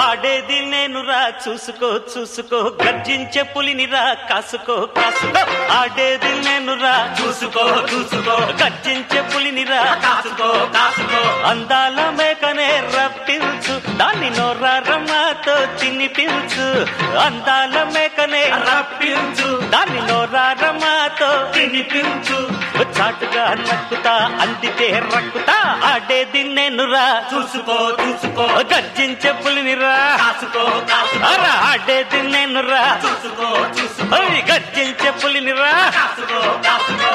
ఆడేది నేనురా చూసుకో చూసుకో గర్జించే పులినిరా కాసుకో కాసుకో ఆడేది నేనురా చూసుకో చూసుకో గర్జించే పులినిరా కాసుకో కాసుకో అందాల మేకనే రప్పించు దాన్ని నోరారమ్మతో తినిపించు అందాల మేకనే రప్పించు దాన్ని నోరారమ్మతో తినిపించు చాటుగా నక్కుతా అందితే రక్కుతా ఆడేది నేనురా చూసుకో చూసుకో గర్జించే పులినిరా కాసుకో కాసుకో అరా ఆడేది నేనురా చూసుకో చూసుకో ఓయ్ గర్జించే పులినిరా కాసుకో కాసుకో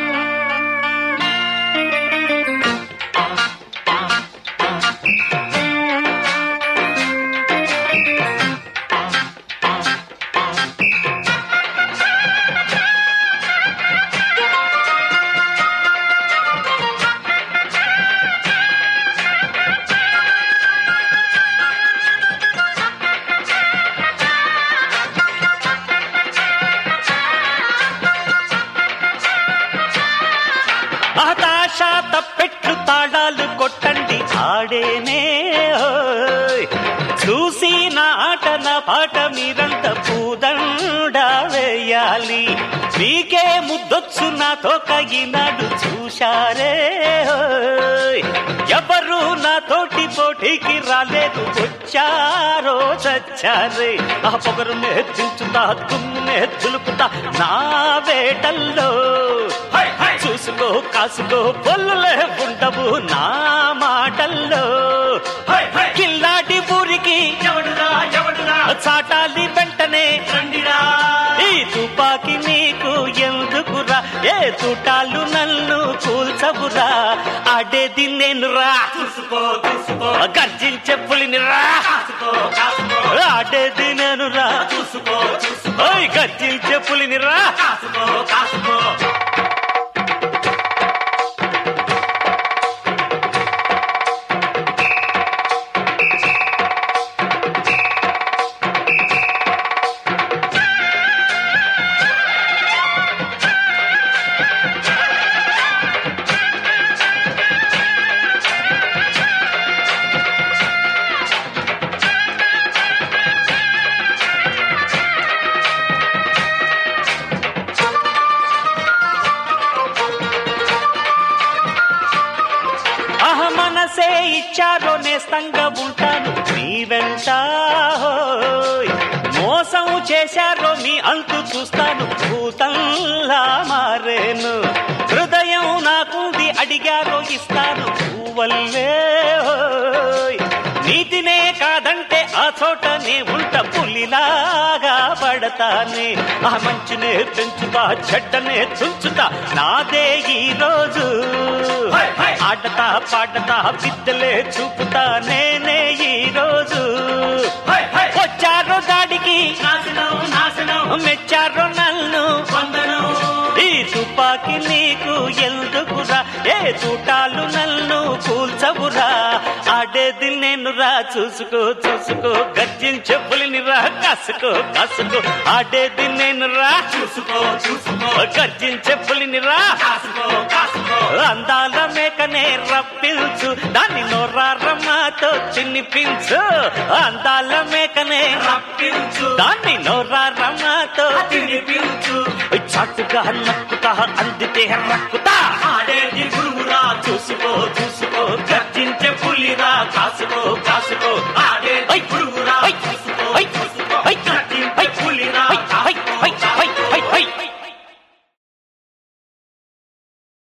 హతాశ తప్పెట్లు తాళాలు కొట్టండి ఆడేనే ఓయ్. చూసి నా ఆట నా పాట మీరంత పూదండ వేయాలి మీకే ముద్దొచ్చు నా తోక ఈనాడు చూశారే ఓయ్. ఎవరు నా తోటి పోటీకి రాలేదు వచ్చారో చచ్చారే ఆ పొగరునే దించుతా తుమ్మునే దులుపుతా నా వేటల్లో హై హై చూసుకో కాసుకో పొల్లులే ఉండవు నా మాటల్లో హై హై కిల్లాటి ఊరికి ఎవడురా ఎవడురా చాటాలి వెంటనే రండిరా ఈ తుపాకి నీకు ఎందుకురా ఏ తుటాలు నన్ను కూల్చవురా ఆడేది నేనురా చూసుకో చూసుకో గర్జించే పులినిరా కాసుకో కాసుకో ఆడేది నేనురా చూసుకో చూసుకో ఓయ్ గర్జించే పులినిరా కాసుకో కాసుకో ఆహ మనసే ఇచ్చారో నేస్తంగా ఉంటాను మీ వెంట హోయ్. మోసం చేశారో మీ అంతు చూస్తాను భూతంలా మారేను హృదయం నాకుంది అడిగారో ఇస్తాను పువ్వల్లే హోయ్. నీతినే కాదంటే ఆ చోటనే ఉంట పులిలాగా పడతానే ఆ మంచినే పెంచుతా చెడ్డనే తుంచుతా నాదే ఈ రోజు హై హై ఆడతా పాడతా విద్యలే చూపుతా నేనే ఈ రోజు హై హై వచ్చారు దాడికి నాశనం నాశనం మెచ్చారు నన్ను వందనం ఈ తుపాకి నీకు ఎందుకురా ఏ తూటాలు నన్ను కూల్చవురా ఆడేది నేనురా చూసుకో చూసుకో గర్జించే పులినిరా కాసుకో కాసుకో ఆడేది నేనురా చూసుకో చూసుకో గర్జించే పులినిరా కాసుకో కాసుకో అందాల మేకనే రప్పించు దాన్ని నోరారమ్మతో చిన్నిపించు అందాల మేకనే రప్పించు దాన్ని నోరారమ్మతో తినిపించు చట్టుగా నక్కుతా అందితే రక్కుతా ఆడేది గురువురా చూసుకో చూసుకో గర్జించే పులిరా కాసుకో